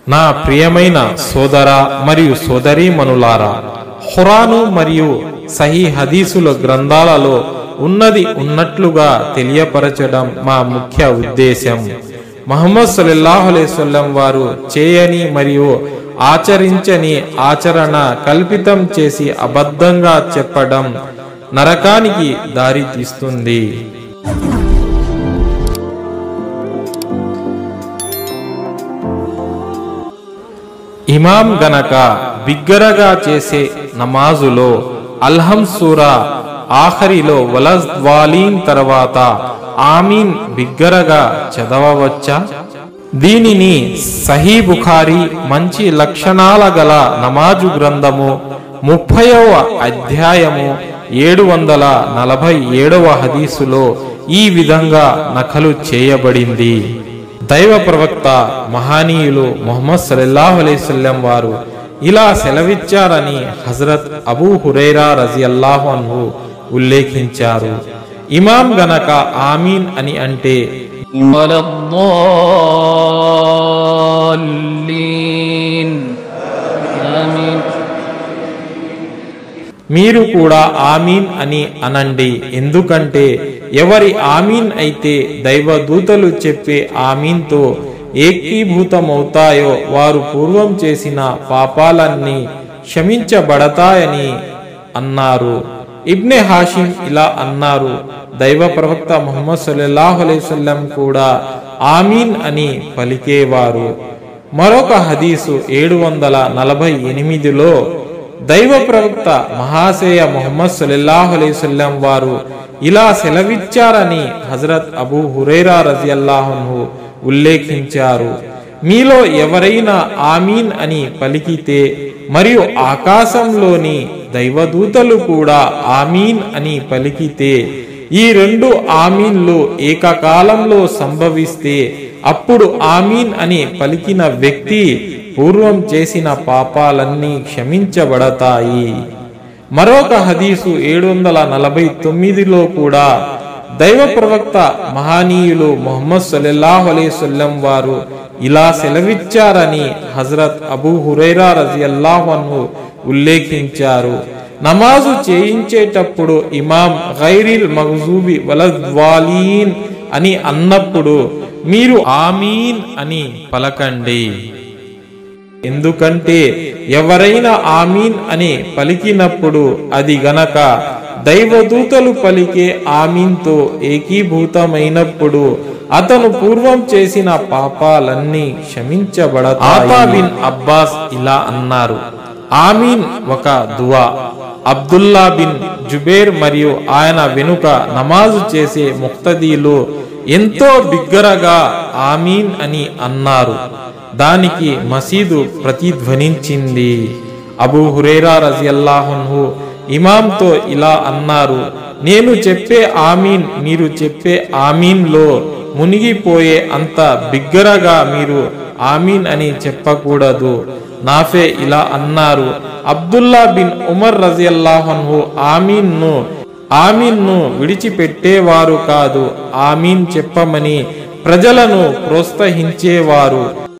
నా ప్రియమైన సోదర మరియు సోదరీమణులారా ఖురాను మరియు సహీ హదీసుల గ్రంథాలలో ఉన్నది ఉన్నట్లుగా తెలియపరచడం మా ముఖ్య ఉద్దేశం మహమ్మద్ సల్లల్లాహు అలైహి వసల్లం వారు చేయని మరియు ఆచరించని ఆచరణ కల్పితం చేసి అబద్ధంగా చెప్పడం నరకానికి దారి తీస్తుంది ఇమాం గనక బిగ్గరగా చేసే నమాజులో అల్హం సూరా ఆఖరిలో వలద్వాలీన్ తర్వాత ఆమీన్ బిగ్గరగా చదవవచ్చా దీనిని సహీ బుఖారి మంచి లక్షణాల గల నమాజు గ్రంథము ముప్పైవ అధ్యాయము ఏడు వందల నలభై ఏడవ హదీసులో ఈ విధంగా నకలు చేయబడింది దైవ ప్రవక్త మహానీయులు మొహమ్మద్ సల్లల్లాహు అలైవల్లం వారు ఇలా సెలవిచ్చారని హజరత్ అబూ హురైరా రజియల్లాహు అన్హు ఉల్లేఖించారు ఇమాం గనక ఆమీన్ అని అంటే ولا الضالين آمين మీరు కూడా ఆమీన్ అని అనండి ఎందుకంటే ఎవరి ఆమీన్ అయితే దైవదూతలు చెప్పే ఆమీన్తో ఏకీభూతమవుతాయో వారు పూర్వం చేసిన పాపాలన్నీ క్షమించబడతాయని అన్నారు ఇబ్నె హాషిం ఇలా అన్నారు దైవ ప్రవక్త ముహమ్మద్ సల్లల్లాహు అలైహి వసల్లం కూడా ఆమీన్ అని పలికేవారు మరొక హదీసు ఏడు వందల నలభై ఎనిమిదిలో దైవ ప్రవక్త మహాశయ ముహమ్మద్ సల్లల్లాహు అలైహి వసల్లం వారు ఇలా సెలవిచ్చారని హజరత్ అబూ హురైరా రజియల్లాహును ఉల్లేఖించారు మీలో ఎవరైనా ఆమీన్ అని పలికితే మరియు ఆకాశంలోని దైవదూతలు కూడా ఆమీన్ అని పలికితే ఈ రెండు ఆమీన్లు ఏకకాలంలో సంభవిస్తే అప్పుడు ఆమీన్ అని పలికిన వ్యక్తి పూర్వం చేసిన పాపాలన్నీ క్షమించబడతాయి మరొక హదీసు ఏడు వందల నలభై తొమ్మిదిలో కూడా దైవ ప్రవక్త మహానీయులు మొహమ్మద్ సల్లల్లాహు అలైవల్లం వారు ఇలా సెలవిచ్చారని హజరత్ అబూ హురైరా రజియల్లాహు అన్హు ఉల్లేఖించారు నమాజు చేయించేటప్పుడు ఇమాం గైరిల్ మగ్జూబి వలద్వాలీన్ అని అన్నప్పుడు మీరు ఆమీన్ అని పలకండి ఎందుకంటే ఎవరైనా ఆమీన్ అని పలికినప్పుడు అది గనక దైవదూతలు పలికే ఆమీన్తో ఏకీభూతమైనప్పుడు అతను పూర్వం చేసిన పాపాలన్నీ క్షమించబడతాయి బిన్ అబ్బాస్ ఇలా అన్నారు ఆమీన్ ఒక దువా అబ్దుల్లా బిన్ జుబేర్ మరియు ఆయన వెనుక నమాజు చేసే ముక్తదీలు ఎంతో బిగ్గరగా ఆమీన్ అని అన్నారు దానికి మసీదు ప్రతిధ్వనించింది అబూ హురేరా రజియల్లాహున్హు ఇమాంతో ఇలా అన్నారు నేను చెప్పే ఆమీన్ మీరు చెప్పే ఆమీన్లో మునిగిపోయే అంత బిగ్గరగా మీరు ఆమీన్ అని చెప్పకూడదు నాఫే ఇలా అన్నారు అబ్దుల్లా బిన్ ఉమర్ రజియల్లాహన్హు ఆమీన్ను ఆమీన్ను విడిచిపెట్టేవారు కాదు ఆమీన్ చెప్పమని ప్రజలను ప్రోత్సహించేవారు